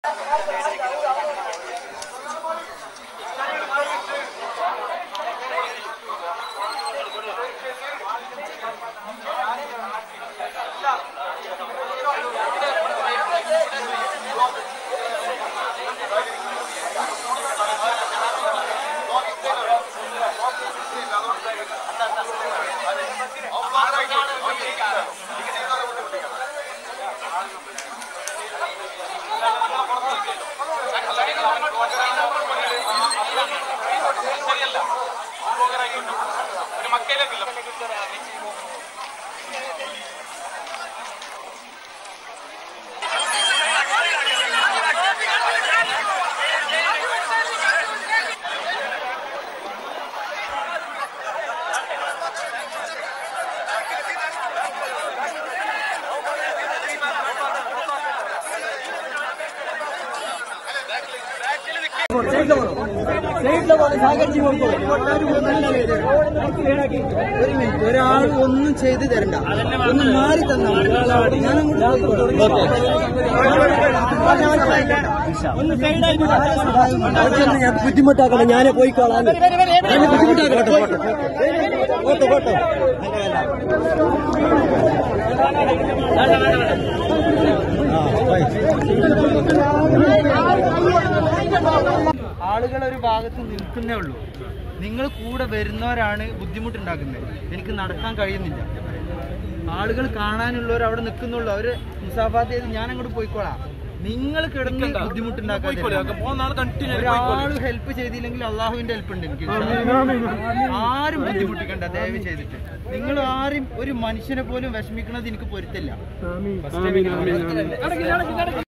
ഒരു മിനിറ്റ് ഒരാൾ ഒന്നും ചെയ്തു തരണ്ട ഒന്ന് മാറി തന്നാ മതി. ഞാൻ അങ്ങോട്ട് പോയിക്കോളാം. അതൊന്നും ഞാൻ ബുദ്ധിമുട്ടാക്കല ഞാനേ പോയിക്കോളാം എന്നെ ബുദ്ധിമുട്ടാക്കല പോട്ടെ പോട്ടെ ആളുകൾ ഒരു ഭാഗത്ത് നിൽക്കുന്നേ ഉള്ളൂ നിങ്ങൾ കൂടെ വരുന്നവരാണ് ബുദ്ധിമുട്ടുണ്ടാക്കുന്നത് എനിക്ക് നടക്കാൻ കഴിയുന്നില്ല ആളുകൾ കാണാനുള്ളവർ അവിടെ നിൽക്കുന്നുള്ളൂ അവര് മുസാഫാത്ത് ചെയ്ത് ഞാൻ അങ്ങോട്ട് പോയിക്കോളാം നിങ്ങൾ കിടന്ന് ബുദ്ധിമുട്ടുണ്ടാക്കാതെ ഒരാൾ ഹെൽപ്പ് ചെയ്തില്ലെങ്കിൽ അള്ളാഹുവിന്റെ ഹെൽപ്പ് ഉണ്ട് എനിക്ക് ആരും ബുദ്ധിമുട്ടിക്കണ്ട ദയവ് ചെയ്തിട്ട് നിങ്ങൾ ആരും ഒരു മനുഷ്യനെ പോലും വിഷമിക്കണത് എനിക്ക് പൊരുത്തില്ല